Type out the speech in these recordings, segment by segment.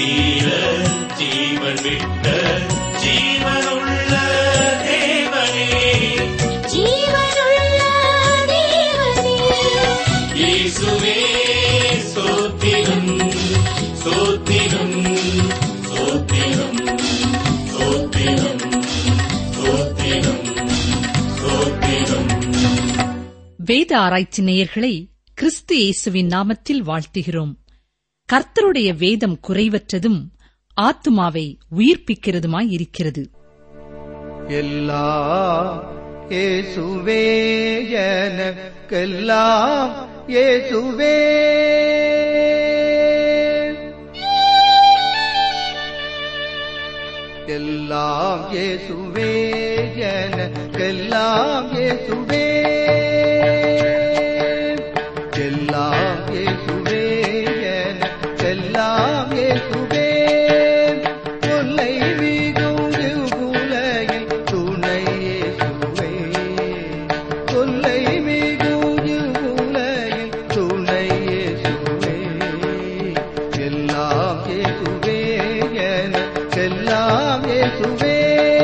தீர ஜீவன் விட்ட ஜீவனுள்ள தேவனே ஜீவனுள்ள தேவனே இயேசுவே சோத்திரம் சோத்திரம் சோத்திரம் சோத்திரம் சோத்திரம் சோத்திரம் வேத ஆராய்ச்சி நேயர்களை கிறிஸ்து இயேசுவின் நாமத்தில் வாழ்த்துகிறோம் கர்த்தருடைய வேதம் குறைவற்றதும் ஆத்துமாவை உயிர்ப்பிக்கிறதுமாயிருக்கிறது எல்லாம் இயேசுவே எனக்கெல்லாம் இயேசுவே எல்லாம் இயேசுவே எனக்கெல்லாம் இயேசுவே எல்லாம் இயேசுவே எனக்கெல்லாம் இயேசுவே கொல்லை மிகுந்து உலகில் துணை இயேசுவே கொல்லை மிகுந்து உலகில் துணை இயேசுவே எல்லாம் இயேசுவே எனக்கெல்லாம் இயேசுவே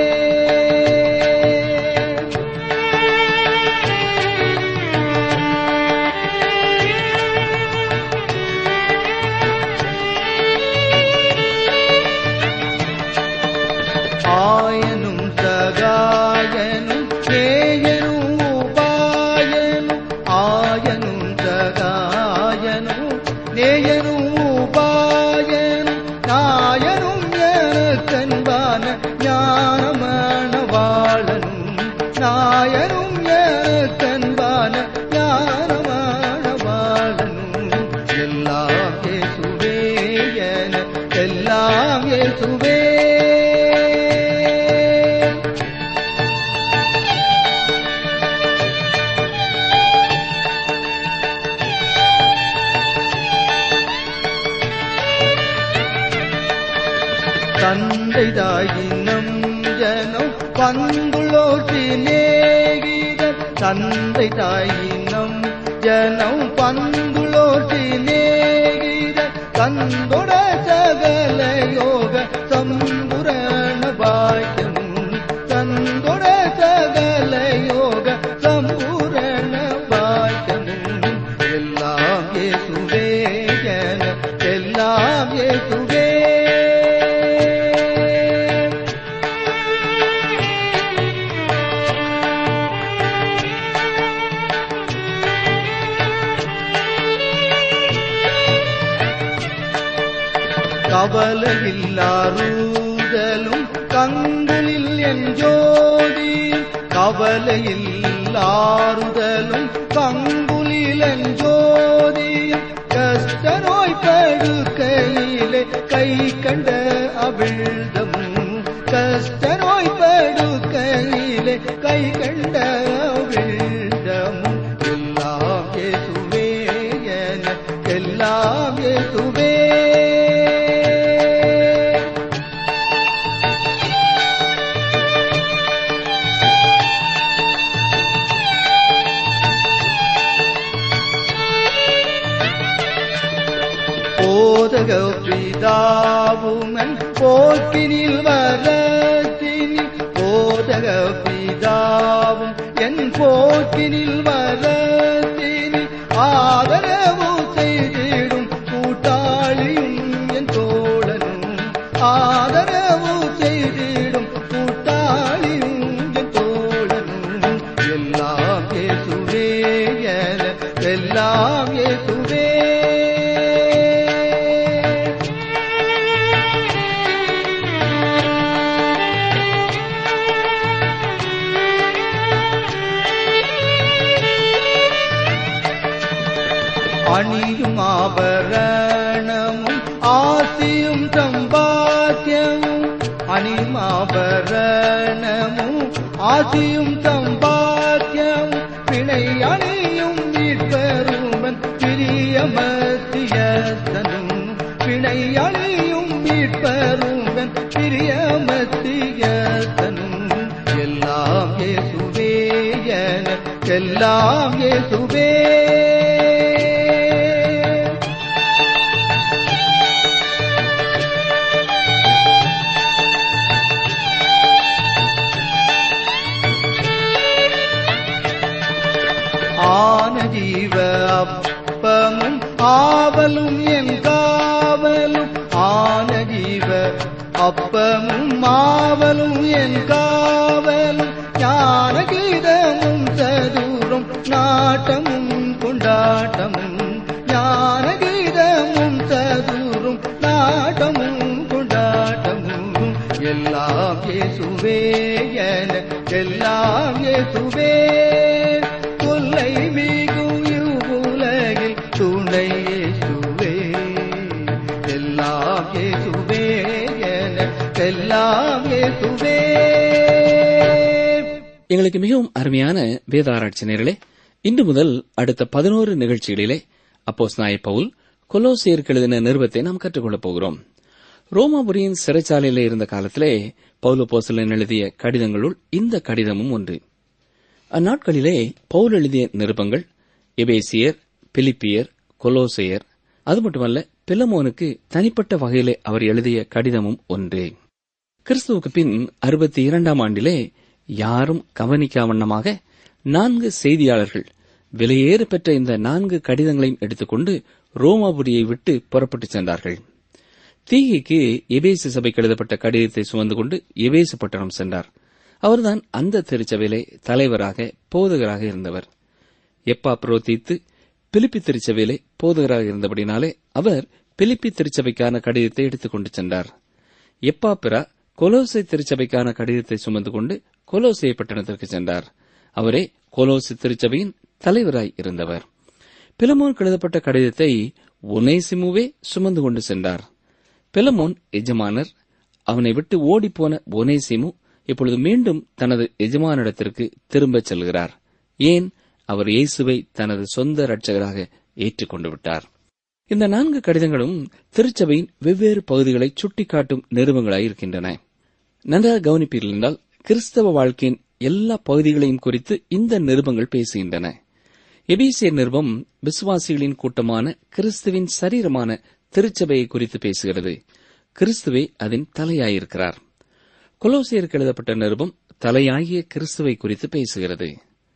ஆயனும் சகாயனும் நேயனும் உபாயனும் ஆயனும் சகாயனும் நேயனும் உபாயனும் நாயனும் எனக்கன்பான ஞானமான வாழனும் நாயனும் எனக்கன்பான ஞானமான வாழனும் எல்லாம் இயேசுவே என எல்லாம் இயேசுவே தந்தை தாயினம் ஜனம் பந்துள்ளோர் சிநேகிதர் தந்தை தாயினம் ஜனம் பந்துள்ளோர் சிநேகிதர் கந்தொட சகல யோக சம்புரண பாக்கியமும் தந்தொட சகல யோக சம்பூரண பாக்கியமும் எல்லாம் இயேசுவே என எல்லாம் இயேசுவே கவலையில்லாருதலும் கண்களில் என் ஜோதி கவலையில்லாருதலும் கங்குலில் என் ஜோதியும் கஷ்ட நோய் படுக்கையிலே கை கண்ட அவிழ்தமும் கஷ்ட நோய் படுக்கையிலே கை கண்ட அவிழ்தமும் எல்லாம் இயேசுவே என எல்லாம் இயேசுவே போதக பிதாவுமன் போக்கினில் வரத்தினில் போதக பிதாவும் என் போக்கினில் வரத்தினில் ஆதரவு செய்திடும் கூட்டாளியும் என் தோழனும் ஆதரவு செய்திடும் கூட்டாளியும் என் தோழனும் எல்லாம் இயேசுவே என எல்லாம் இயேசுவே அணியும் ஆபரணமும் ஆசியும் சம்பாத்தியமும் அணியும் ஆபரணமும் ஆசியும் சம்பாத்தியமும் பிணை அணியும் மீட்பருமன் பிரியமத்தியத்தனும் பிணை அணியும் மீட்பருமன் பிரியமத்தியத்தனும் எல்லாம் இயேசுவே என எல்லாம் இயேசுவே அப்பமும் மாவலும் என் காவலும் ஞான கீதமும் சதுரம் நாட்டமும் கொண்டாட்டமும் ஞான கீதமும் சதுரும் நாட்டமும் கொண்டாட்டமும் எல்லாம் இயேசுவே என எல்லாம் இயேசுவே கொல்லை மிகும் இவ்வுலகில் துணை இயேசுவே எல்லாம் இயேசுவே என எல்லாம் இயேசுவே எங்களுக்கு மிகவும் அருமையான வேத ஆராய்ச்சி நேரலே இன்று முதல் அடுத்த பதினோரு நிகழ்ச்சிகளிலே அப்போஸ் நாய பவுல் கொலோசியருக்கு எழுதின நிருபத்தை நாம் கற்றுக்கொள்ளப் போகிறோம் ரோமாபுரியின் சிறைச்சாலையிலே இருந்த காலத்திலே பவுல் போசலன் எழுதிய கடிதங்களுள் இந்த கடிதமும் ஒன்று அந்நாட்களிலே பவுல் எழுதிய நிருபங்கள் எபேசியர் பிலிப்பியர் கொலோசையர் அது மட்டுமல்ல பிலமோனுக்கு தனிப்பட்ட வகையிலே அவர் எழுதிய கடிதமும் ஒன்றே கிறிஸ்துவுக்கு பின் அறுபத்தி இரண்டாம் ஆண்டிலே யாரும் கவனிக்காவண்ணமாக நான்கு செய்தியாளர்கள் விலையேறு பெற்ற இந்த நான்கு கடிதங்களையும் எடுத்துக்கொண்டு ரோமாபுரியை விட்டு புறப்பட்டுச் சென்றார்கள் தீகைக்கு எபேசு சபைக்கு எழுதப்பட்ட கடிதத்தை சுமந்து கொண்டு எபேசு பட்டணம் சென்றார் அவர்தான் அந்த திருச்சபையிலே தலைவராக போதகராக இருந்தவர் எப்பா புரோதித்து பிலிப்பி திருச்சபையிலே போதகராக இருந்தபடினாலே அவர் பிலிப்பி திருச்சபைக்கான கடிதத்தை எடுத்துக்கொண்டு சென்றார் எப்பா பிறா கொலோசை திருச்சபைக்கான கடிதத்தை சுமந்து கொண்டு கொலோசை பட்டணத்திற்கு சென்றார் அவரே கொலோசை திருச்சபையின் தலைவராய் இருந்தவர் பிலமோன் எழுதப்பட்ட கடிதத்தை ஒனேசிமுவே சுமந்து கொண்டு சென்றார் பிலமோன் எஜமானர் அவனை விட்டு ஓடிப்போன ஒனேசிமு இப்பொழுது மீண்டும் தனது எஜமானிடத்திற்கு திரும்பச் செல்கிறார் ஏன் அவர் இயேசுவை தனது சொந்த இரட்சகராக ஏற்றுக்கொண்டு விட்டார் இந்த நான்கு கடிதங்களும் திருச்சபையின் வெவ்வேறு பகுதிகளை சுட்டிக்காட்டும் நிறுவங்களாய் இருக்கின்றன நன்றாக கவனிப்பீர்கள் என்றால் கிறிஸ்தவ வாழ்க்கையின் எல்லா பகுதிகளையும் குறித்து இந்த நிருபங்கள் பேசுகின்றன எபீசியர் நிருபம் விசுவாசிகளின் கூட்டமான கிறிஸ்துவின் சரீரமான திருச்சபையை குறித்து பேசுகிறது கிறிஸ்துவே அதன் தலையாயிருக்கிறார் கொலோசியருக்கு எழுதப்பட்ட நிருபம் தலையாகிய கிறிஸ்துவை குறித்து பேசுகிறது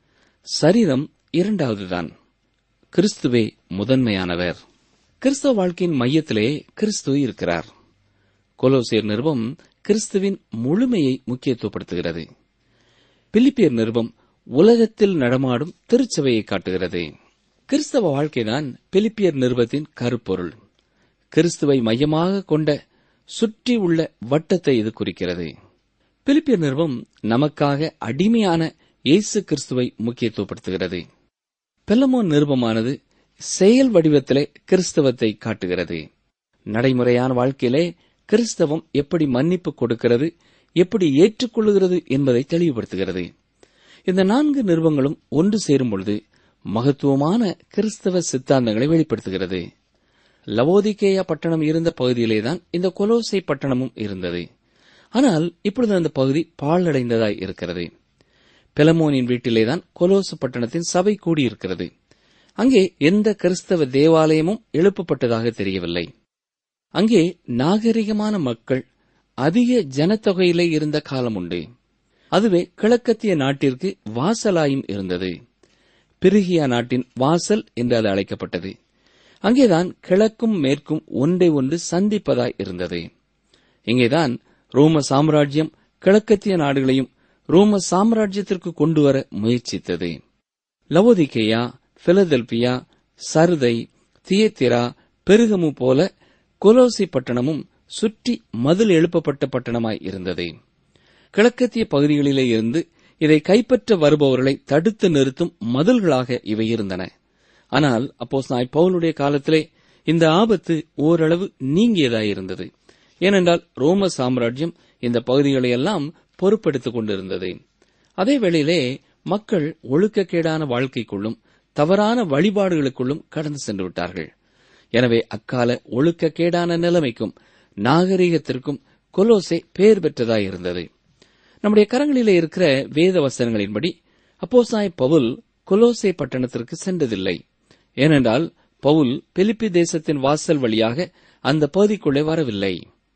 சரீரம் இரண்டாவதுதான் கிறிஸ்துவே முதன்மையானவர் கிறிஸ்தவ வாழ்க்கையின் மையத்திலே கிறிஸ்து இருக்கிறார் கொலோசியர் நிருபம் கிறிஸ்துவின் முழுமையை முக்கியத்துவப்படுத்துகிறது பிலிப்பியர் நிருபம் உலகத்தில் நடமாடும் திருச்சபையை காட்டுகிறது கிறிஸ்தவ வாழ்க்கைதான் பிலிப்பியர் நிருபத்தின் கருப்பொருள் கிறிஸ்துவை மையமாக கொண்ட சுற்றி உள்ள வட்டத்தை இது குறிக்கிறது பிலிப்பியர் நிருபம் நமக்காக அடிமையான இயேசு கிறிஸ்துவை முக்கியத்துவப்படுத்துகிறது பெல்லமோன் நிருபமானது செயல் வடிவத்திலே கிறிஸ்தவத்தை காட்டுகிறது நடைமுறையான வாழ்க்கையிலே கிறிஸ்தவம் எப்படி மன்னிப்பு கொடுக்கிறது எப்படி ஏற்றுக்கொள்ளுகிறது என்பதை தெளிவுபடுத்துகிறது இந்த நான்கு நிறுவங்களும் ஒன்று சேரும் பொழுது மகத்துவமான கிறிஸ்தவ சித்தாந்தங்களை வெளிப்படுத்துகிறது லவோதிகேயா பட்டணம் இருந்த பகுதியிலேதான் இந்த கொலோசை பட்டணமும் இருந்தது ஆனால் இப்பொழுது அந்த பகுதி பாழடைந்ததாய் இருக்கிறது பெலமோனின் வீட்டிலேதான் கொலோசு பட்டணத்தின் சபை கூடியிருக்கிறது அங்கே எந்த கிறிஸ்தவ தேவாலயமும் எழுப்பப்பட்டதாக தெரியவில்லை அங்கே நாகரிகமான மக்கள் அதிக ஜனத்தொகையிலே இருந்த காலம் உண்டு அதுவே கிழக்கத்திய நாட்டிற்கு வாசலாயும் இருந்தது பிரிகியா நாட்டின் வாசல் என்று அது அழைக்கப்பட்டது அங்கேதான் கிழக்கும் மேற்கும் ஒன்றை ஒன்று சந்திப்பதாய் இருந்தது இங்கேதான் ரோம சாம்ராஜ்யம் கிழக்கத்திய நாடுகளையும் ரோம சாம்ராஜ்யத்திற்கு கொண்டு வர முயற்சித்தது லவோதிகேயா பிலதெல்பியா சர்தை தியேத்திரா பெருகமு போல கொலோசி பட்டணமும் சுற்றி மதில் எழுப்பப்பட்ட பட்டணமாய் இருந்தது கிழக்கத்திய பகுதிகளிலே இருந்து இதை கைப்பற்ற வருபவர்களை தடுத்து நிறுத்தும் மதில்களாக இவை இருந்தன ஆனால் அப்போஸ் நாய் பவுலுடைய காலத்திலே இந்த ஆபத்து ஓரளவு நீங்கியதாயிருந்தது ஏனென்றால் ரோம சாம்ராஜ்யம் இந்த பகுதிகளை எல்லாம் பொறுப்பெடுத்துக் கொண்டிருந்தது அதே வேளையிலே மக்கள் ஒழுக்கக்கேடான வாழ்க்கைக்குள்ளும் தவறான வழிபாடுகளுக்குள்ளும் கடந்து சென்று விட்டார்கள் எனவே அக்கால ஒழுக்கக்கேடான நிலைமைக்கும் நாகரிகத்திற்கும் கொலோசே பெயர் பெற்றதாயிருந்தது நம்முடைய கரங்களிலே இருக்கிற வேத வசனங்களின்படி அப்போசாய் பவுல் கொலோசே பட்டணத்திற்கு சென்றதில்லை ஏனென்றால் பவுல் பிலிப்பி தேசத்தின் வாசல் வழியாக அந்த பகுதிக்குள்ளே வரவில்லை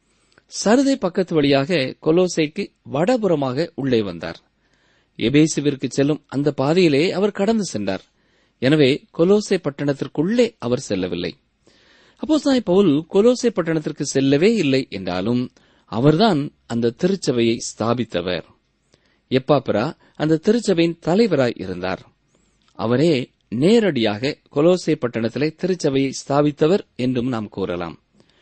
சருதை பக்கத்து வழியாக கொலோசைக்கு வடபுறமாக உள்ளே வந்தார் எபேசுவிற்கு செல்லும் அந்த பாதையிலே அவர் கடந்து சென்றார் எனவே கொலோசை பட்டணத்திற்குள்ளே அவர் செல்லவில்லை அப்போஸ்தாய் பவுல் கொலோசை பட்டணத்திற்கு செல்லவே இல்லை என்றாலும் அவர்தான் அந்த திருச்சபையை ஸ்தாபித்தவர் எப்பாப்பரா அந்த திருச்சபையின் தலைவராய் இருந்தார் அவரே நேரடியாக கொலோசே பட்டணத்திலே திருச்சபையை ஸ்தாபித்தவர் என்றும் நாம் கூறலாம்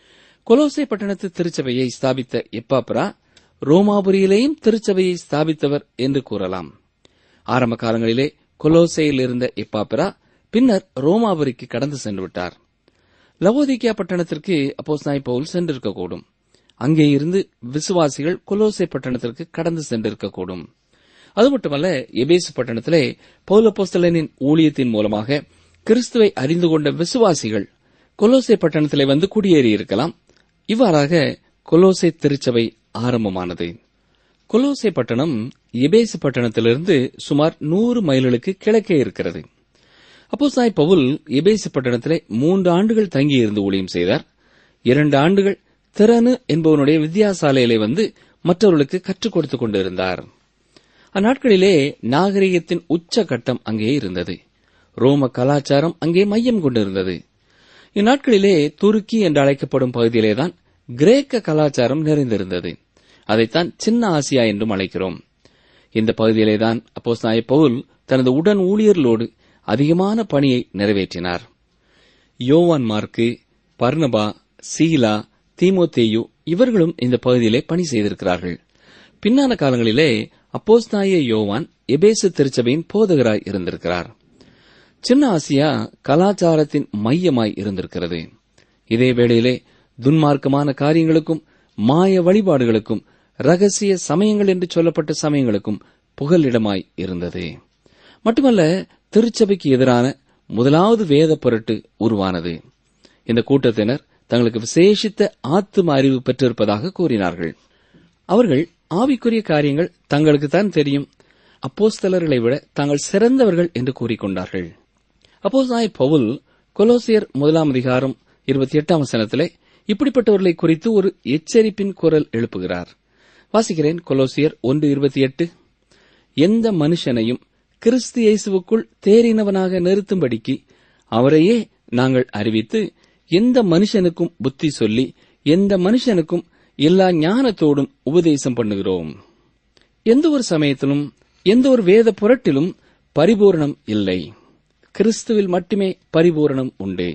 கொலோசே பட்டணத்து திருச்சபையை ஸ்தாபித்த எப்பாப்பரா ரோமாபுரியிலேயும் திருச்சபையை ஸ்தாபித்தவர் என்று கூறலாம் ஆரம்ப காலங்களிலே கொலோசையில் இருந்த எப்பாப்பரா பின்னர் ரோமாபுரிக்கு கடந்து சென்று விட்டார் லவோதிக்கியா பட்டணத்திற்கு அப்போஸ்தாய் பவுல் சென்றிருக்கக்கூடும் அங்கே இருந்து விசுவாசிகள் கொலோசை பட்டணத்திற்கு கடந்து சென்றிருக்கக்கூடும் அது மட்டுமல்ல எபேசு பட்டணத்திலே பௌலப்போஸ்தலனின் ஊழியத்தின் மூலமாக கிறிஸ்துவை அறிந்து கொண்ட விசுவாசிகள் கொலோசை பட்டணத்திலே வந்து குடியேறியிருக்கலாம் இவ்வாறாக கொலோசை திருச்சபை ஆரம்பமானது கொலோசை பட்டணம் எபேசு பட்டணத்திலிருந்து சுமார் நூறு மைல்களுக்கு கிழக்கே இருக்கிறது அப்போஸ்தாய் பவுல் எபேசு பட்டணத்திலே மூன்று ஆண்டுகள் தங்கியிருந்து ஊழியம் செய்தார் இரண்டு ஆண்டுகள் திறனு என்பவனுடைய வித்தியாசாலையிலே வந்து மற்றவர்களுக்கு கற்றுக் கொடுத்துக் கொண்டிருந்தார் அந்நாட்களிலே நாகரிகத்தின் உச்ச கட்டம் அங்கே இருந்தது ரோம கலாச்சாரம் அங்கே மையம் கொண்டிருந்தது இந்நாட்களிலே துருக்கி என்று அழைக்கப்படும் பகுதியிலேதான் கிரேக்க கலாச்சாரம் நிறைந்திருந்தது அதைத்தான் சின்ன ஆசியா என்றும் அழைக்கிறோம் இந்த பகுதியிலேதான் அப்போஸ் பவுல் தனது உடன் ஊழியர்களோடு அதிகமான பணியை நிறைவேற்றினார் யோவான் மார்க்கு பர்னபா சீலா தீமோத்தேயு இவர்களும் இந்த பகுதியிலே பணி செய்திருக்கிறார்கள் பின்னான காலங்களிலே அப்போஸ்தாய யோவான் எபேசு திருச்சபையின் போதகராய் இருந்திருக்கிறார் சின்ன ஆசியா கலாச்சாரத்தின் மையமாய் இருந்திருக்கிறது இதே வேளையிலே துன்மார்க்கமான காரியங்களுக்கும் மாய வழிபாடுகளுக்கும் ரகசிய சமயங்கள் என்று சொல்லப்பட்ட சமயங்களுக்கும் புகலிடமாய் இருந்தது மட்டுமல்ல திருச்சபைக்கு எதிரான முதலாவது வேத பொருட்டு உருவானது இந்த கூட்டத்தினர் தங்களுக்கு விசேஷித்த ஆத்தும அறிவு பெற்றிருப்பதாக கூறினார்கள் அவர்கள் ஆவிக்குரிய காரியங்கள் தங்களுக்கு தான் தெரியும் அப்போஸ்தலர்களை விட தாங்கள் சிறந்தவர்கள் என்று கூறிக்கொண்டார்கள் அப்போஸ்தாய் பவுல் கொலோசியர் முதலாம் அதிகாரம் இருபத்தி எட்டாம் வசனத்திலே இப்படிப்பட்டவர்களை குறித்து ஒரு எச்சரிப்பின் குரல் எழுப்புகிறார் வாசிக்கிறேன் கொலோசியர் ஒன்று இருபத்தி எட்டு எந்த மனுஷனையும் கிறிஸ்து இயேசுவுக்குள் தேறினவனாக நிறுத்தும்படிக்கு அவரையே நாங்கள் அறிவித்து எந்த மனுஷனுக்கும் புத்தி சொல்லி எந்த மனுஷனுக்கும் எல்லா ஞானத்தோடும் உபதேசம் பண்ணுகிறோம் எந்த ஒரு சமயத்திலும் எந்த ஒரு வேத புரட்டிலும் பரிபூரணம் இல்லை கிறிஸ்துவில் மட்டுமே பரிபூரணம் உண்டு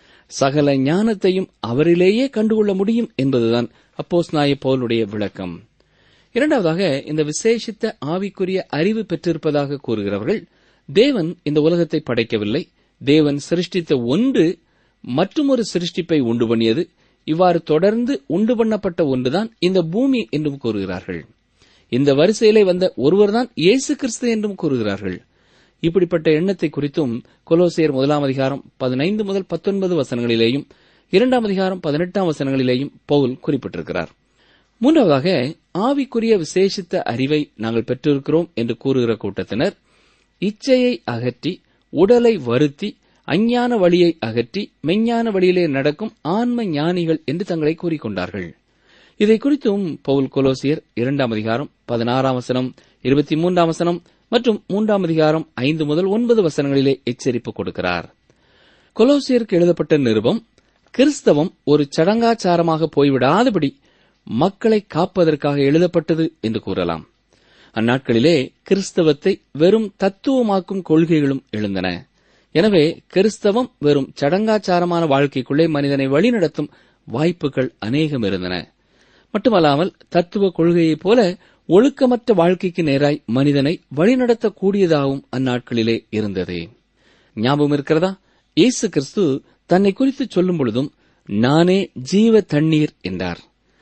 சகல ஞானத்தையும் அவரிலேயே கண்டுகொள்ள முடியும் என்பதுதான் அப்போஸ் நாய பவுலுடைய விளக்கம் இரண்டாவதாக இந்த விசேஷித்த ஆவிக்குரிய அறிவு பெற்றிருப்பதாக கூறுகிறவர்கள் தேவன் இந்த உலகத்தை படைக்கவில்லை தேவன் சிருஷ்டித்த ஒன்று மற்றுமொரு சிருஷ்டிப்பை உண்டு பண்ணியது இவ்வாறு தொடர்ந்து உண்டு பண்ணப்பட்ட ஒன்றுதான் இந்த பூமி என்றும் கூறுகிறார்கள் இந்த வரிசையிலே வந்த ஒருவர்தான் இயேசு கிறிஸ்து என்றும் கூறுகிறார்கள் இப்படிப்பட்ட எண்ணத்தை குறித்தும் கொலோசியர் முதலாம் அதிகாரம் பதினைந்து முதல் பத்தொன்பது வசனங்களிலேயும் இரண்டாம் அதிகாரம் பதினெட்டாம் வசனங்களிலேயும் பவுல் குறிப்பிட்டிருக்கிறார் மூன்றாவதாக ஆவிக்குரிய விசேஷித்த அறிவை நாங்கள் பெற்றிருக்கிறோம் என்று கூறுகிற கூட்டத்தினர் இச்சையை அகற்றி உடலை வருத்தி அஞ்ஞான வழியை அகற்றி மெஞ்ஞான வழியிலே நடக்கும் ஆன்ம ஞானிகள் என்று தங்களை கூறிக்கொண்டார்கள் இதை குறித்தும் பவுல் கொலோசியர் இரண்டாம் அதிகாரம் பதினாறாம் வசனம் இருபத்தி மூன்றாம் வசனம் மற்றும் மூன்றாம் அதிகாரம் ஐந்து முதல் ஒன்பது வசனங்களிலே எச்சரிப்பு கொடுக்கிறார் கொலோசியருக்கு எழுதப்பட்ட நிருபம் கிறிஸ்தவம் ஒரு சடங்காச்சாரமாக போய்விடாதபடி மக்களை காப்பதற்காக எழுதப்பட்டது என்று கூறலாம் அந்நாட்களிலே கிறிஸ்தவத்தை வெறும் தத்துவமாக்கும் கொள்கைகளும் எழுந்தன எனவே கிறிஸ்தவம் வெறும் சடங்காச்சாரமான வாழ்க்கைக்குள்ளே மனிதனை வழிநடத்தும் வாய்ப்புகள் அநேகம் இருந்தன மட்டுமல்லாமல் தத்துவ கொள்கையைப் போல ஒழுக்கமற்ற வாழ்க்கைக்கு நேராய் மனிதனை வழிநடத்தக்கூடியதாகவும் அந்நாட்களிலே இருந்தது ஞாபகம் இருக்கிறதா இயேசு கிறிஸ்து தன்னை குறித்து சொல்லும் பொழுதும் நானே ஜீவ தண்ணீர் என்றார்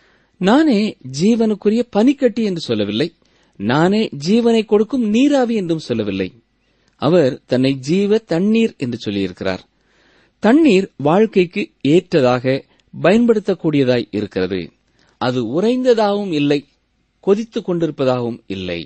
நானே ஜீவனுக்குரிய பனிக்கட்டி என்று சொல்லவில்லை நானே ஜீவனை கொடுக்கும் நீராவி என்றும் சொல்லவில்லை அவர் தன்னை ஜீவ தண்ணீர் என்று சொல்லியிருக்கிறார் தண்ணீர் வாழ்க்கைக்கு ஏற்றதாக பயன்படுத்தக்கூடியதாய் இருக்கிறது அது உறைந்ததாகவும் இல்லை கொதித்துக் கொண்டிருப்பதாகவும் இல்லை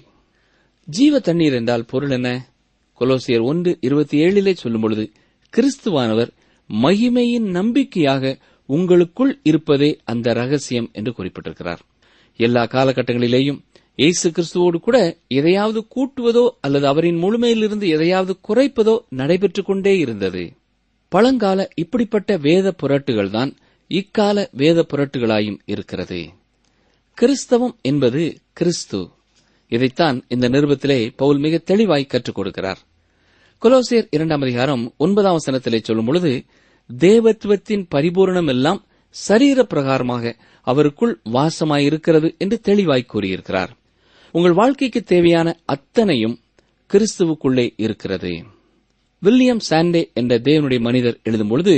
ஜீவ தண்ணீர் என்றால் பொருள் என்ன கொலோசியர் ஒன்று இருபத்தி ஏழிலே சொல்லும் பொழுது கிறிஸ்துவானவர் மகிமையின் நம்பிக்கையாக உங்களுக்குள் இருப்பதே அந்த ரகசியம் என்று குறிப்பிட்டிருக்கிறார் எல்லா காலகட்டங்களிலேயும் இயேசு கிறிஸ்துவோடு கூட எதையாவது கூட்டுவதோ அல்லது அவரின் முழுமையிலிருந்து எதையாவது குறைப்பதோ நடைபெற்றுக் கொண்டே இருந்தது பழங்கால இப்படிப்பட்ட வேத புரட்டுகள்தான் இக்கால வேத புரட்டுகளாயும் இருக்கிறது கிறிஸ்தவம் என்பது கிறிஸ்து இதைத்தான் இந்த நிருபத்திலே பவுல் மிக தெளிவாய் கற்றுக் கொடுக்கிறார் கொலோசியர் இரண்டாம் அதிகாரம் ஒன்பதாம் வசனத்திலே சொல்லும் பொழுது தேவத்துவத்தின் பரிபூரணம் எல்லாம் சரீர பிரகாரமாக அவருக்குள் வாசமாயிருக்கிறது என்று தெளிவாய் கூறியிருக்கிறார் உங்கள் வாழ்க்கைக்கு தேவையான அத்தனையும் கிறிஸ்துவுக்குள்ளே இருக்கிறது வில்லியம் சாண்டே என்ற தேவனுடைய மனிதர் எழுதும் பொழுது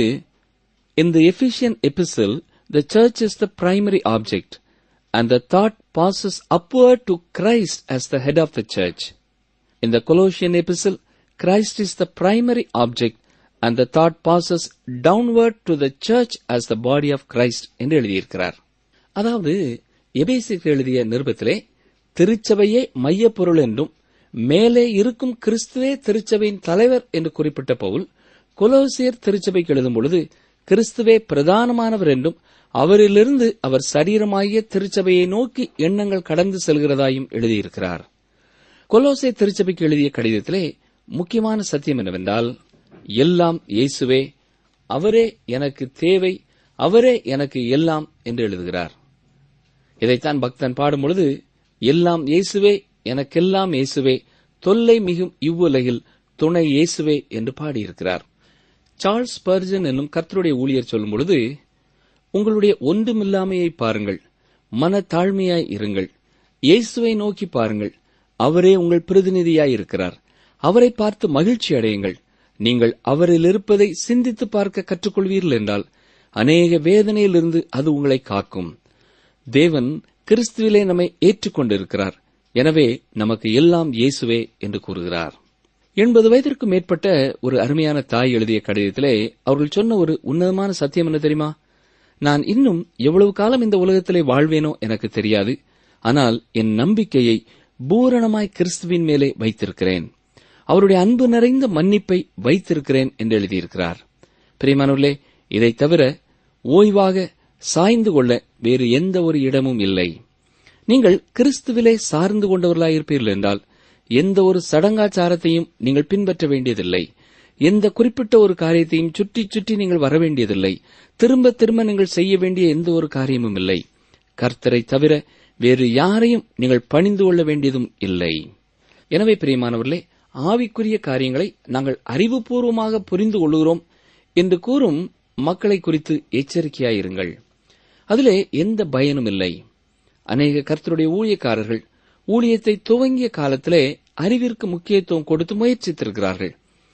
In the Ephesian epistle, the church is the primary object, and the thought passes upward to Christ as the head of the church. In the Colossian epistle, Christ is the primary object, and the thought passes downward to the church as the body of Christ என்று எழுதியிருக்கிறார் அதாவது எபேசிக்கு எழுதிய நிருபத்திலே திருச்சபையே மையப்பொருள் என்றும் மேலே இருக்கும் கிறிஸ்துவே திருச்சபையின் தலைவர் என்று குறிப்பிட்ட பவுல் கொலோசியர் திருச்சபைக்கு எழுதும் பொழுது கிறிஸ்துவே பிரதானமானவர் என்றும் அவரிலிருந்து அவர் சரீரமாகிய திருச்சபையை நோக்கி எண்ணங்கள் கடந்து செல்கிறதாயும் எழுதியிருக்கிறார் கொலோசே திருச்சபைக்கு எழுதிய கடிதத்திலே முக்கியமான சத்தியம் என்னவென்றால் எல்லாம் இயேசுவே அவரே எனக்கு தேவை அவரே எனக்கு எல்லாம் என்று எழுதுகிறார் இதைத்தான் பக்தன் பாடும் பொழுது எல்லாம் இயேசுவே எனக்கெல்லாம் இயேசுவே தொல்லை மிகும் இவ்வுலகில் துணை இயேசுவே என்று பாடியிருக்கிறார் சார்ல்ஸ் பர்ஜன் என்னும் கர்த்தருடைய ஊழியர் சொல்லும் பொழுது உங்களுடைய ஒன்றுமில்லாமையை பாருங்கள் மன தாழ்மையாய் இருங்கள் இயேசுவை நோக்கி பாருங்கள் அவரே உங்கள் பிரதிநிதியாய் இருக்கிறார் அவரை பார்த்து மகிழ்ச்சி அடையுங்கள் நீங்கள் அவரில் இருப்பதை சிந்தித்து பார்க்க கற்றுக்கொள்வீர்கள் என்றால் அநேக வேதனையிலிருந்து அது உங்களை காக்கும் தேவன் கிறிஸ்துவிலே நம்மை ஏற்றுக்கொண்டிருக்கிறார் எனவே நமக்கு எல்லாம் இயேசுவே என்று கூறுகிறார் எண்பது வயதிற்கு மேற்பட்ட ஒரு அருமையான தாய் எழுதிய கடிதத்திலே அவர்கள் சொன்ன ஒரு உன்னதமான சத்தியம் என்ன தெரியுமா நான் இன்னும் எவ்வளவு காலம் இந்த உலகத்திலே வாழ்வேனோ எனக்கு தெரியாது ஆனால் என் நம்பிக்கையை பூரணமாய் கிறிஸ்துவின் மேலே வைத்திருக்கிறேன் அவருடைய அன்பு நிறைந்த மன்னிப்பை வைத்திருக்கிறேன் என்று எழுதியிருக்கிறார் பிரியமானவர்களே இதைத் தவிர ஓய்வாக சாய்ந்து கொள்ள வேறு எந்த ஒரு இடமும் இல்லை நீங்கள் கிறிஸ்துவிலே சார்ந்து கொண்டவர்களாயிருப்பீர்கள் என்றால் எந்த ஒரு சடங்காச்சாரத்தையும் நீங்கள் பின்பற்ற வேண்டியதில்லை எந்த குறிப்பிட்ட ஒரு காரியத்தையும் சுற்றி சுற்றி நீங்கள் வர வேண்டியதில்லை திரும்ப திரும்ப நீங்கள் செய்ய வேண்டிய எந்த ஒரு காரியமும் இல்லை கர்த்தரை தவிர வேறு யாரையும் நீங்கள் பணிந்து கொள்ள வேண்டியதும் இல்லை எனவே பிரியமானவர்களே ஆவிக்குரிய காரியங்களை நாங்கள் அறிவுபூர்வமாக புரிந்து கொள்கிறோம் என்று கூறும் மக்களை குறித்து எச்சரிக்கையாயிருங்கள் அதிலே எந்த பயனும் இல்லை அநேக கர்த்தருடைய ஊழியக்காரர்கள் ஊழியத்தை துவங்கிய காலத்திலே அறிவிற்கு முக்கியத்துவம் கொடுத்து முயற்சித்திருக்கிறார்கள்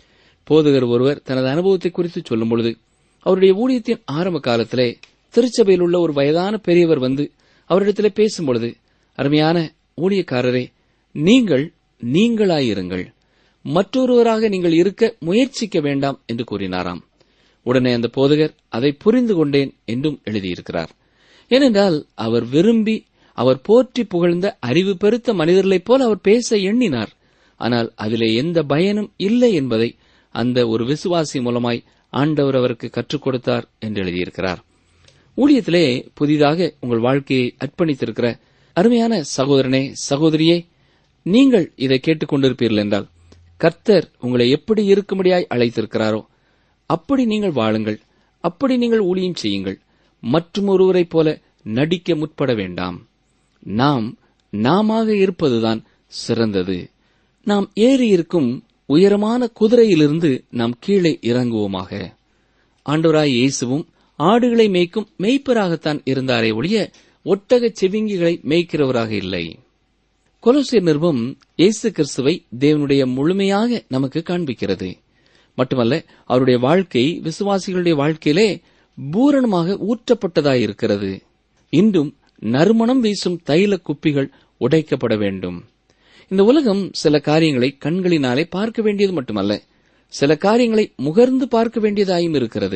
போதகர் ஒருவர் தனது அனுபவத்தை குறித்து சொல்லும் பொழுது அவருடைய ஊழியத்தின் ஆரம்ப காலத்திலே திருச்சபையில் உள்ள ஒரு வயதான பெரியவர் வந்து அவரிடத்திலே பேசும் பொழுது அருமையான ஊழியக்காரரே நீங்கள் நீங்களாயிருங்கள் மற்றொருவராக நீங்கள் இருக்க முயற்சிக்க வேண்டாம் என்று கூறினாராம் உடனே அந்த போதகர் அதை புரிந்து கொண்டேன் என்றும் எழுதியிருக்கிறார் ஏனென்றால் அவர் விரும்பி அவர் போற்றி புகழ்ந்த அறிவு பெருத்த மனிதர்களைப் போல அவர் பேச எண்ணினார் ஆனால் அதிலே எந்த பயனும் இல்லை என்பதை அந்த ஒரு விசுவாசி மூலமாய் ஆண்டவர் அவருக்கு கற்றுக் கொடுத்தார் என்று எழுதியிருக்கிறார் ஊழியத்திலே புதிதாக உங்கள் வாழ்க்கையை அர்ப்பணித்திருக்கிற அருமையான சகோதரனே சகோதரியே நீங்கள் இதை கேட்டுக்கொண்டிருப்பீர்கள் என்றால் கர்த்தர் உங்களை எப்படி இருக்கும்படியாய் அழைத்திருக்கிறாரோ அப்படி நீங்கள் வாழுங்கள் அப்படி நீங்கள் ஊழியம் செய்யுங்கள் மற்றும் ஒருவரைப் போல நடிக்க முற்பட வேண்டாம் நாம் நாமாக இருப்பதுதான் சிறந்தது நாம் ஏறி இருக்கும் உயரமான குதிரையிலிருந்து நாம் கீழே இறங்குவோமாக ஆண்டவராய் இயேசுவும் ஆடுகளை மேய்க்கும் மேய்ப்பராகத்தான் இருந்தாரே ஒழிய ஒட்டகச் செவிங்கிகளை மேய்க்கிறவராக இல்லை கொலோசியர் நிருபம் இயேசு கிறிஸ்துவை தேவனுடைய முழுமையாக நமக்கு காண்பிக்கிறது மட்டுமல்ல அவருடைய வாழ்க்கை விசுவாசிகளுடைய வாழ்க்கையிலே பூரணமாக ஊற்றப்பட்டதாயிருக்கிறது இன்றும் நறுமணம் வீசும் தைல குப்பிகள் உடைக்கப்பட வேண்டும் இந்த உலகம் சில காரியங்களை கண்களினாலே பார்க்க வேண்டியது மட்டுமல்ல சில காரியங்களை முகர்ந்து பார்க்க வேண்டியதாயும் இருக்கிறது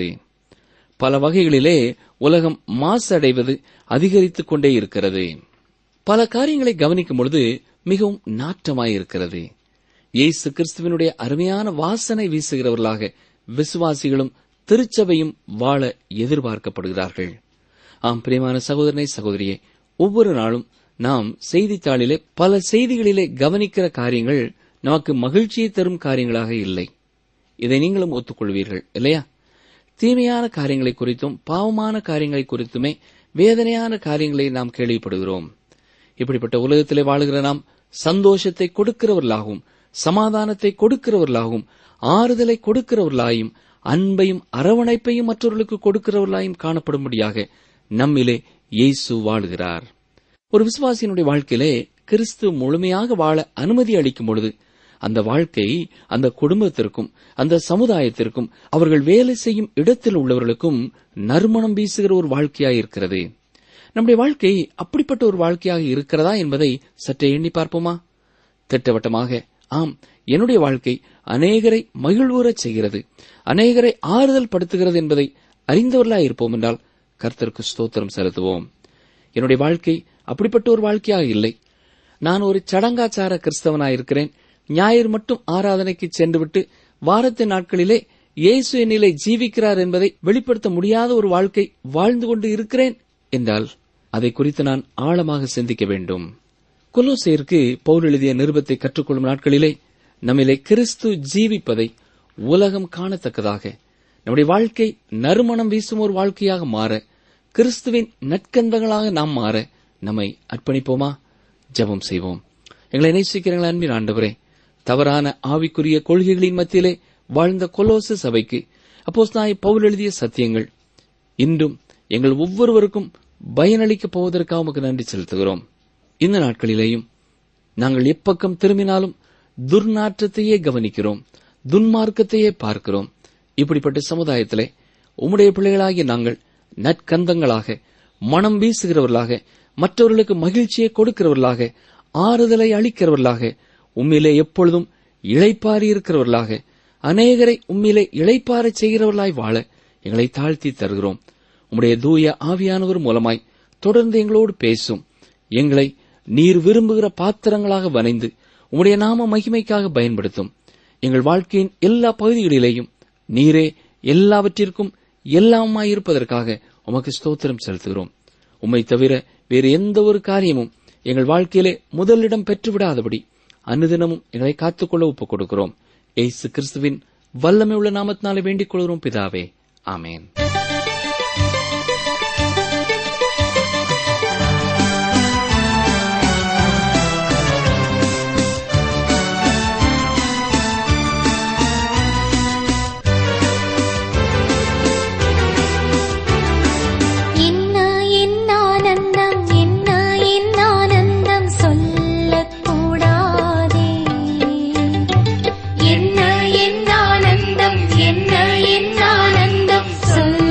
பல வகைகளிலே உலகம் மாசடைவது அதிகரித்துக் கொண்டே இருக்கிறது பல காரியங்களை கவனிக்கும் பொழுது மிகவும் நாற்றமாயிருக்கிறது இயேசு கிறிஸ்துவனுடைய அருமையான வாசனை வீசுகிறவர்களாக விசுவாசிகளும் திருச்சபையும் வாழ எதிர்பார்க்கப்படுகிறார்கள் ஆம் பிரியமான சகோதரனை சகோதரியே ஒவ்வொரு நாளும் நாம் செய்தித்தாளிலே பல செய்திகளிலே கவனிக்கிற காரியங்கள் நமக்கு மகிழ்ச்சியை தரும் காரியங்களாக இல்லை இதை நீங்களும் ஒத்துக்கொள்வீர்கள் இல்லையா தீமையான காரியங்களை குறித்தும் பாவமான காரியங்களை குறித்துமே வேதனையான காரியங்களை நாம் கேள்விப்படுகிறோம் இப்படிப்பட்ட உலகத்திலே வாழுகிற நாம் சந்தோஷத்தை கொடுக்கிறவர்களாகவும் சமாதானத்தை கொடுக்கிறவர்களாகவும் ஆறுதலை கொடுக்கிறவர்களாயும் அன்பையும் அரவணைப்பையும் மற்றவர்களுக்கு கொடுக்கிறவர்களாயும் காணப்படும்படியாக நம்மிலே இயேசு வாழுகிறார் ஒரு விசுவாசியினுடைய வாழ்க்கையிலே கிறிஸ்து முழுமையாக வாழ அனுமதி அளிக்கும் பொழுது அந்த வாழ்க்கை அந்த குடும்பத்திற்கும் அந்த சமுதாயத்திற்கும் அவர்கள் வேலை செய்யும் இடத்தில் உள்ளவர்களுக்கும் நறுமணம் வீசுகிற ஒரு வாழ்க்கையாயிருக்கிறது நம்முடைய வாழ்க்கை அப்படிப்பட்ட ஒரு வாழ்க்கையாக இருக்கிறதா என்பதை சற்றே எண்ணி பார்ப்போமா திட்டவட்டமாக ஆம் என்னுடைய வாழ்க்கை அநேகரை மகிழ்வுறச் செய்கிறது அநேகரை ஆறுதல் படுத்துகிறது என்பதை அறிந்தவர்களாய் இருப்போம் என்றால் கர்த்தருக்கு ஸ்தோத்திரம் செலுத்துவோம் என்னுடைய வாழ்க்கை அப்படிப்பட்ட ஒரு வாழ்க்கையாக இல்லை நான் ஒரு சடங்காச்சார கிறிஸ்தவனாயிருக்கிறேன் ஞாயிறு மட்டும் ஆராதனைக்கு சென்றுவிட்டு வாரத்தின் நாட்களிலே இயேசு என்னிலே ஜீவிக்கிறார் என்பதை வெளிப்படுத்த முடியாத ஒரு வாழ்க்கை வாழ்ந்து கொண்டு இருக்கிறேன் என்றால் அதை குறித்து நான் ஆழமாக சிந்திக்க வேண்டும் கொலோசேருக்கு பவுல் எழுதிய நிருபத்தை கற்றுக்கொள்ளும் நாட்களிலே நம்மிலே கிறிஸ்து ஜீவிப்பதை உலகம் காணத்தக்கதாக நம்முடைய வாழ்க்கை நறுமணம் வீசும் ஒரு வாழ்க்கையாக மாற கிறிஸ்துவின் நற்கந்தங்களாக நாம் மாற நம்மை அர்ப்பணிப்போமா ஜெபம் செய்வோம் எங்களை நேசிக்கிறீங்களா அன்பின் ஆண்டவரே தவறான ஆவிக்குரிய கொள்கைகளின் மத்தியிலே வாழ்ந்த கொலோசு சபைக்கு அப்போஸ்தாய் பவுல் எழுதிய சத்தியங்கள் இன்றும் எங்கள் ஒவ்வொருவருக்கும் பயனளிக்கப் போவதற்காக உமக்கு நன்றி செலுத்துகிறோம் இந்த நாட்களிலேயும் நாங்கள் எப்பக்கம் திரும்பினாலும் துர்நாற்றத்தையே கவனிக்கிறோம் துன்மார்க்கத்தையே பார்க்கிறோம் இப்படிப்பட்ட சமுதாயத்திலே உம்முடைய பிள்ளைகளாகிய நாங்கள் நற்கந்தங்களாக மனம் வீசுகிறவர்களாக மற்றவர்களுக்கு மகிழ்ச்சியை கொடுக்கிறவர்களாக ஆறுதலை அளிக்கிறவர்களாக உம்மிலே எப்பொழுதும் இளைப்பாரி இருக்கிறவர்களாக அநேகரை உம்மிலே இளைப்பாறச் செய்கிறவர்களாய் வாழ எங்களை தாழ்த்தி தருகிறோம் உம்முடைய தூய ஆவியானவர் மூலமாய் தொடர்ந்து எங்களோடு பேசும் எங்களை நீர் விரும்புகிற பாத்திரங்களாக வனைந்து உம்முடைய நாம மகிமைக்காக பயன்படுத்தும் எங்கள் வாழ்க்கையின் எல்லா பகுதிகளிலேயும் நீரே எல்லாவற்றிற்கும் எல்லாமாயிருப்பதற்காக உமக்கு ஸ்தோத்திரம் செலுத்துகிறோம் உம்மை தவிர வேறு எந்த ஒரு காரியமும் எங்கள் வாழ்க்கையிலே முதலிடம் பெற்றுவிடாதபடி அனுதினமும் எங்களை காத்துக்கொள்ள ஒப்புக் கொடுக்கிறோம் ஏசு கிறிஸ்துவின் வல்லமை உள்ள நாமத்தினாலே வேண்டிக் கொள்கிறோம் பிதாவே ஆமேன் என்ன என்ன ஆனந்தம் என்ன என்ன ஆனந்தம் சொல்லக்கூடாதே என்ன என்ன ஆனந்தம் என்ன என்ன ஆனந்தம் சொல்ல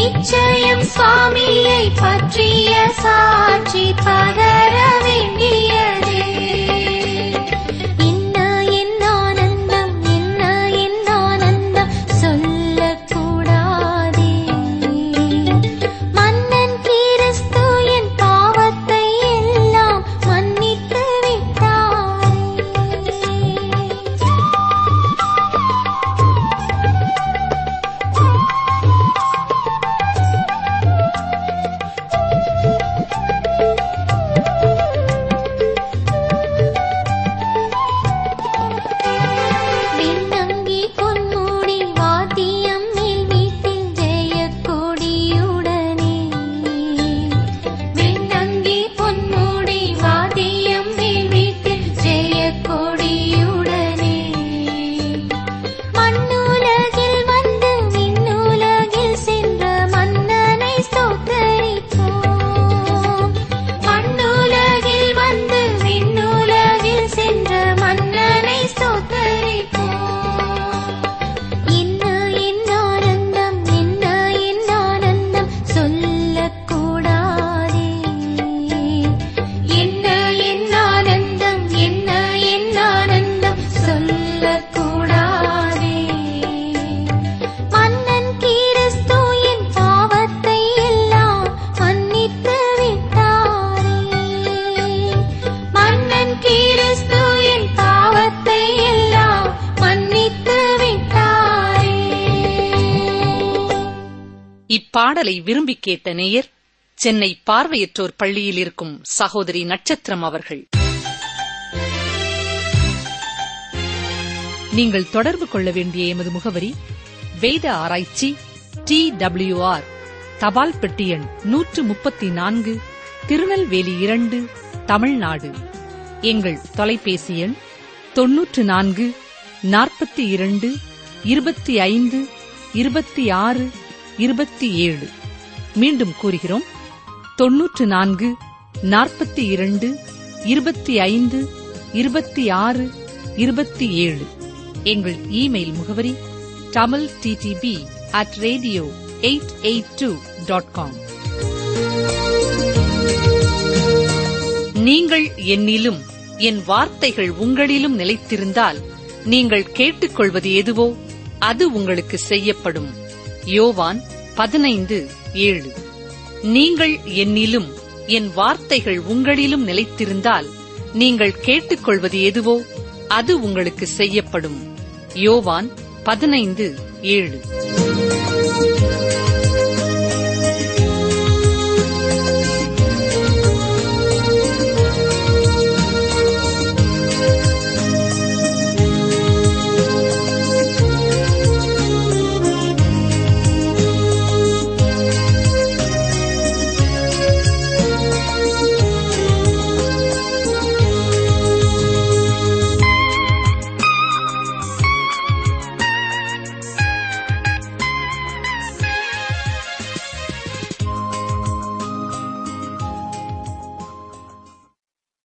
நிச்சயம் சுவாமியை பற்றிய சாட்சி பகர வேண்டியதே என்ன என் ஆனந்தம் என்ன என் ஆனந்தம் சொல்லக்கூடாதே மன்னன் கிறிஸ்து என் பாவத்தை எல்லாம் மன்னித்து விட்டாரே விண்ணங்கி பொன்முடி வாத்தியம் மேல் வீட்டில் ஜெயக்கொடியுடனே விண்ணங்கி பொன்முடி வாத்தியம் மேல் வீட்டில் ஜெயக்கொடியுடனே மண்ணுலகில் வந்து விண்ணுலகில் சென்ற மன்னனை ஸ்தோத்தரிப்போம் மண்ணுலகில் வந்து விண்ணுலகில் சென்ற மன்னனை ஸ்தோத்தரிப்போம் என்ன என் ஆனந்தம் என்ன என் ஆனந்தம் சொல்லக்கூடாதே என்ன என் ஆனந்தம் என்ன என் ஆனந்தம் சொல்லக்கூடாதே மன்னன் கிறிஸ்து என் பாவத்தை எல்லாம் மன்னித்து விட்டாரே மன்னன் கிறிஸ்து என் பாவத்தை எல்லாம் மன்னித்து விட்டாரே இப்பாடலை விரும்பி கேட்ட நேயர் சென்னை பார்வையற்றோர் பள்ளியில் இருக்கும் சகோதரி நட்சத்திரம் அவர்கள் நீங்கள் தொடர்பு கொள்ள வேண்டிய எமது முகவரி வேத ஆராய்ச்சி டி ஆர் தபால் பெட்டி எண் நூற்று முப்பத்தி நான்கு திருநெல்வேலி இரண்டு தமிழ்நாடு எங்கள் தொலைபேசி எண் தொன்னூற்று நான்கு நாற்பத்தி இரண்டு இருபத்தி ஐந்து இருபத்தி ஆறு இருபத்தி ஏழு மீண்டும் கூறுகிறோம் தொன்னூற்று நான்கு நாற்பத்தி இரண்டு இருபத்தி ஐந்து இருபத்தி ஆறு இருபத்தி ஏழு எங்கள் இமெயில் முகவரி Tamil DTP at radio eight eight two dot com நீங்கள் என்னிலும் என் வார்த்தைகள் உங்களிலும் நிலைத்திருந்தால் நீங்கள் கேட்டுக்கொள்வது எதுவோ அது உங்களுக்கு செய்யப்படும் யோவான் பதினைந்து ஏழு நீங்கள் என்னிலும் என் வார்த்தைகள் உங்களிலும் நிலைத்திருந்தால் நீங்கள் கேட்டுக்கொள்வது எதுவோ அது உங்களுக்கு செய்யப்படும் யோவான் பதினைந்து ஏழு